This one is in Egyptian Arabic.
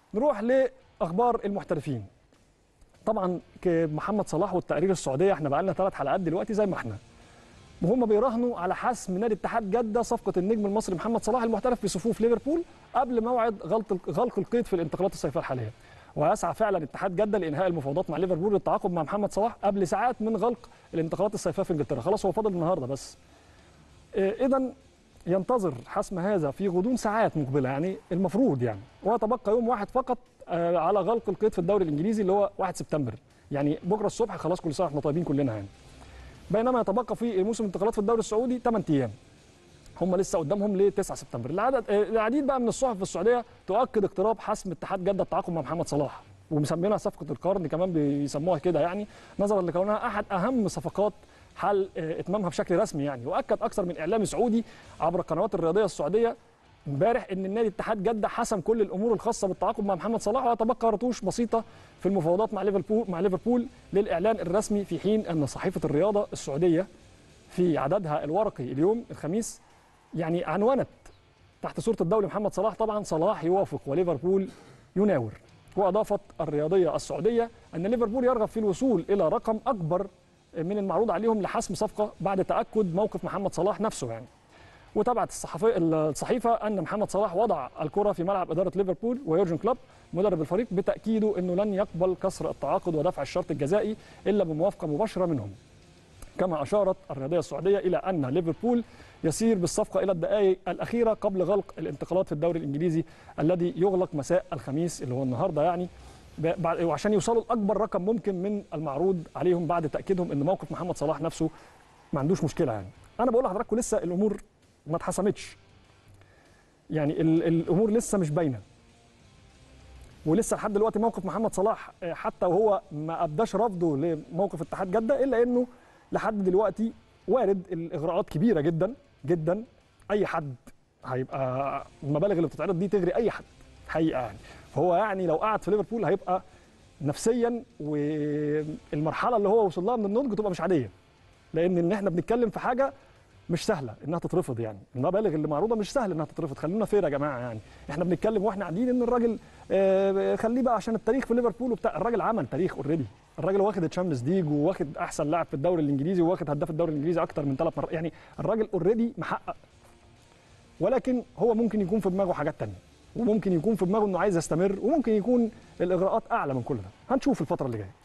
نروح لاخبار المحترفين طبعا محمد صلاح والتقرير السعوديه احنا بقى لنا ثلاث حلقات دلوقتي زي ما احنا وهم بيراهنوا على حسم نادي اتحاد جده صفقه النجم المصري محمد صلاح المحترف في صفوف ليفربول قبل موعد غلق غلق القيد في الانتقالات الصيفيه الحاليه ويسعى فعلا اتحاد جده لانهاء المفاوضات مع ليفربول للتعاقد مع محمد صلاح قبل ساعات من غلق الانتقالات الصيفيه في انجلترا خلاص هو فاضل النهارده بس اذا ينتظر حسم هذا في غضون ساعات مقبله يعني المفروض يعني ويتبقى يوم واحد فقط على غلق القيد في الدوري الانجليزي اللي هو 1 سبتمبر يعني بكره الصبح خلاص كل سنه احنا طيبين كلنا يعني بينما يتبقى في موسم الانتقالات في الدوري السعودي 8 ايام هم لسه قدامهم ل 9 سبتمبر العدد العديد بقى من الصحف في السعوديه تؤكد اقتراب حسم اتحاد جده التعاقد مع محمد صلاح ومسمينها صفقه القرن كمان بيسموها كده يعني نظرا لكونها احد اهم صفقات حل اتمامها بشكل رسمي يعني واكد اكثر من اعلامي سعودي عبر القنوات الرياضيه السعوديه امبارح ان النادي اتحاد جده حسم كل الامور الخاصه بالتعاقد مع محمد صلاح ويتبقى رتوش بسيطه في المفاوضات مع ليفربول مع ليفربول للاعلان الرسمي في حين ان صحيفه الرياضه السعوديه في عددها الورقي اليوم الخميس يعني عنونت تحت صوره الدولي محمد صلاح طبعا صلاح يوافق وليفربول يناور واضافت الرياضيه السعوديه ان ليفربول يرغب في الوصول الى رقم اكبر من المعروض عليهم لحسم صفقه بعد تاكد موقف محمد صلاح نفسه يعني وتابعت الصحفيه الصحيفه ان محمد صلاح وضع الكره في ملعب اداره ليفربول ويورجن كلوب مدرب الفريق بتاكيده انه لن يقبل كسر التعاقد ودفع الشرط الجزائي الا بموافقه مباشره منهم كما اشارت الرياضيه السعوديه الى ان ليفربول يسير بالصفقه الى الدقائق الاخيره قبل غلق الانتقالات في الدوري الانجليزي الذي يغلق مساء الخميس اللي هو النهارده يعني وعشان يوصلوا لاكبر رقم ممكن من المعروض عليهم بعد تاكيدهم ان موقف محمد صلاح نفسه ما عندوش مشكله يعني انا بقول لحضراتكم لسه الامور ما اتحسمتش يعني الامور لسه مش باينه ولسه لحد دلوقتي موقف محمد صلاح حتى وهو ما ابداش رفضه لموقف اتحاد جده الا انه لحد دلوقتي وارد الاغراءات كبيره جدا جدا اي حد هيبقى المبالغ اللي بتتعرض دي تغري اي حد حقيقه يعني فهو يعني لو قعد في ليفربول هيبقى نفسيا والمرحله اللي هو وصل لها من النضج تبقى مش عاديه لان ان احنا بنتكلم في حاجه مش سهله انها تترفض يعني المبالغ اللي معروضه مش سهل انها تترفض خلينا فير يا جماعه يعني احنا بنتكلم واحنا قاعدين ان الراجل آه خليه بقى عشان التاريخ في ليفربول وبتاع الراجل عمل تاريخ اوريدي الراجل واخد الشامبيونز ليج وواخد احسن لاعب في الدوري الانجليزي وواخد هداف الدوري الانجليزي اكتر من ثلاث مرات يعني الراجل اوريدي محقق ولكن هو ممكن يكون في دماغه حاجات تانية وممكن يكون في دماغه انه عايز يستمر وممكن يكون الاغراءات اعلى من كل ده هنشوف الفتره اللي جايه